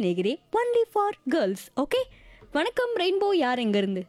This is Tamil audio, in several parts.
ஸ்நேகிதே ஒன்லி ஃபார் கேர்ள்ஸ் ஓகே வணக்கம் ரெயின்போ யார் எங்கேருந்து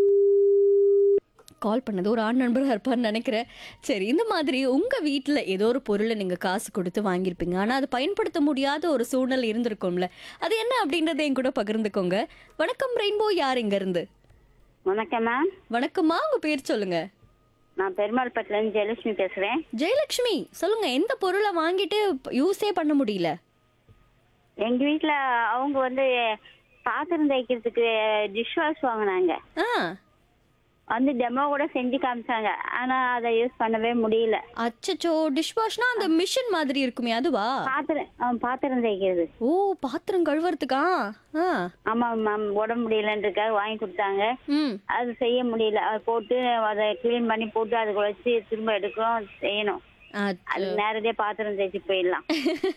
கால் பண்ணது ஒரு ஆண் நண்பராக இருப்பார்னு நினைக்கிறேன் சரி இந்த மாதிரி உங்கள் வீட்டில் ஏதோ ஒரு பொருளை நீங்கள் காசு கொடுத்து வாங்கியிருப்பீங்க ஆனால் அது பயன்படுத்த முடியாத ஒரு சூழ்நிலை இருந்திருக்கும்ல அது என்ன அப்படின்றத என் கூட பகிர்ந்துக்கோங்க வணக்கம் ரெயின்போ யார் எங்கேருந்து வணக்கம் மேம் வணக்கம்மா உங்கள் பேர் சொல்லுங்க நான் பெருமாள்பட்டிலேருந்து ஜெயலட்சுமி பேசுகிறேன் ஜெயலட்சுமி சொல்லுங்க எந்த பொருளை வாங்கிட்டு யூஸே பண்ண முடியல எங்கள் வீட்டில் அவங்க வந்து பாத்திரம் தேய்க்கிறதுக்கு டிஷ் வாஷ் வாங்கினாங்க ஆ வந்து டெமோ கூட செஞ்சு காமிச்சாங்க ஆனால் அதை யூஸ் பண்ணவே முடியல அச்சச்சோ டிஷ் வாஷ்னா அந்த மிஷின் மாதிரி இருக்குமே அதுவா பாத்திரம் ஆ, பாத்திரம் தேய்க்கிறது ஓ பாத்திரம் கழுவுறதுக்கா ஆ ஆமாம் மேம் உடம்பு முடியலன்றதுக்காக வாங்கி கொடுத்தாங்க ம் அது செய்ய முடியல அதை போட்டு அதை க்ளீன் பண்ணி போட்டு அதை வச்சு திரும்ப எடுக்கணும் செய்யணும் அது நேரடியாக பாத்திரம் தேய்ச்சி போயிடலாம்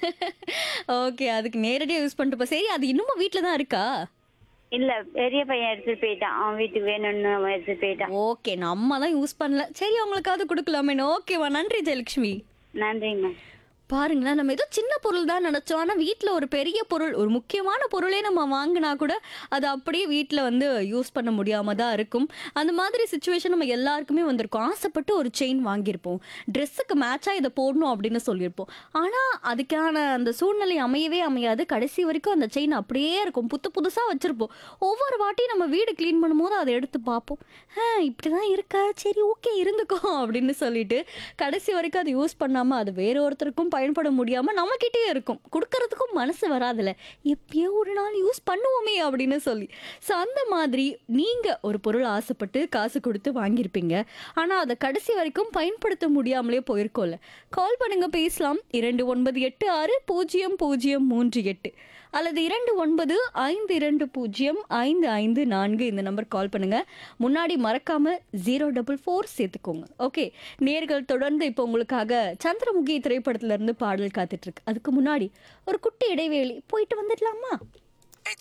ஓகே அதுக்கு நேரடியாக யூஸ் பண்ணிட்டு போ சரி அது இன்னும் வீட்டில் தான் இருக்கா இல்லை பெரிய பையன் எடுத்துகிட்டு போயிட்டான் அவன் வீட்டுக்கு வேணும்னு அவன் எடுத்துகிட்டு போயிட்டான் ஓகே நம்ம தான் யூஸ் பண்ணல சரி அவங்களுக்காவது கொடுக்கலாமே ஓகேவா நன்றி ஜெயலட்சுமி நன்றிங்க மேம் பாருங்களேன் நம்ம ஏதோ சின்ன பொருள் தான் நினச்சோம் ஆனால் வீட்டில் ஒரு பெரிய பொருள் ஒரு முக்கியமான பொருளே நம்ம வாங்கினா கூட அது அப்படியே வீட்டில் வந்து யூஸ் பண்ண முடியாமல் தான் இருக்கும் அந்த மாதிரி சுச்சுவேஷன் நம்ம எல்லாருக்குமே வந்திருக்கும் ஆசைப்பட்டு ஒரு செயின் வாங்கியிருப்போம் ட்ரெஸ்ஸுக்கு மேட்சாக இதை போடணும் அப்படின்னு சொல்லியிருப்போம் ஆனால் அதுக்கான அந்த சூழ்நிலை அமையவே அமையாது கடைசி வரைக்கும் அந்த செயின் அப்படியே இருக்கும் புத்து புதுசாக வச்சுருப்போம் ஒவ்வொரு வாட்டியும் நம்ம வீடு க்ளீன் பண்ணும்போது அதை எடுத்து பார்ப்போம் ஆ இப்படி தான் இருக்கா சரி ஓகே இருந்துக்கோ அப்படின்னு சொல்லிட்டு கடைசி வரைக்கும் அதை யூஸ் பண்ணாமல் அது வேற ஒருத்தருக்கும் பயன்பட முடியாமல் நம்மக்கிட்டே இருக்கும் கொடுக்கறதுக்கும் மனசு வராதுல்ல எப்பயோ ஒரு நாள் யூஸ் பண்ணுவோமே அப்படின்னு சொல்லி ஸோ அந்த மாதிரி நீங்கள் ஒரு பொருள் ஆசைப்பட்டு காசு கொடுத்து வாங்கியிருப்பீங்க ஆனால் அதை கடைசி வரைக்கும் பயன்படுத்த முடியாமலே போயிருக்கோம்ல கால் பண்ணுங்க பேசலாம் இரண்டு ஒன்பது எட்டு ஆறு பூஜ்ஜியம் பூஜ்ஜியம் மூன்று எட்டு அல்லது இரண்டு ஒன்பது ஐந்து இரண்டு பூஜ்ஜியம் ஐந்து ஐந்து நான்கு இந்த நம்பர் கால் பண்ணுங்க முன்னாடி மறக்காம ஜீரோ டபுள் ஃபோர் சேர்த்துக்கோங்க ஓகே நேர்கள் தொடர்ந்து இப்போ உங்களுக்காக சந்திரமுகி திரைப்படத்துல இருந்து பாடல் காத்துட்டு இருக்கு அதுக்கு முன்னாடி ஒரு குட்டி இடைவேளை போயிட்டு வந்துடலாமா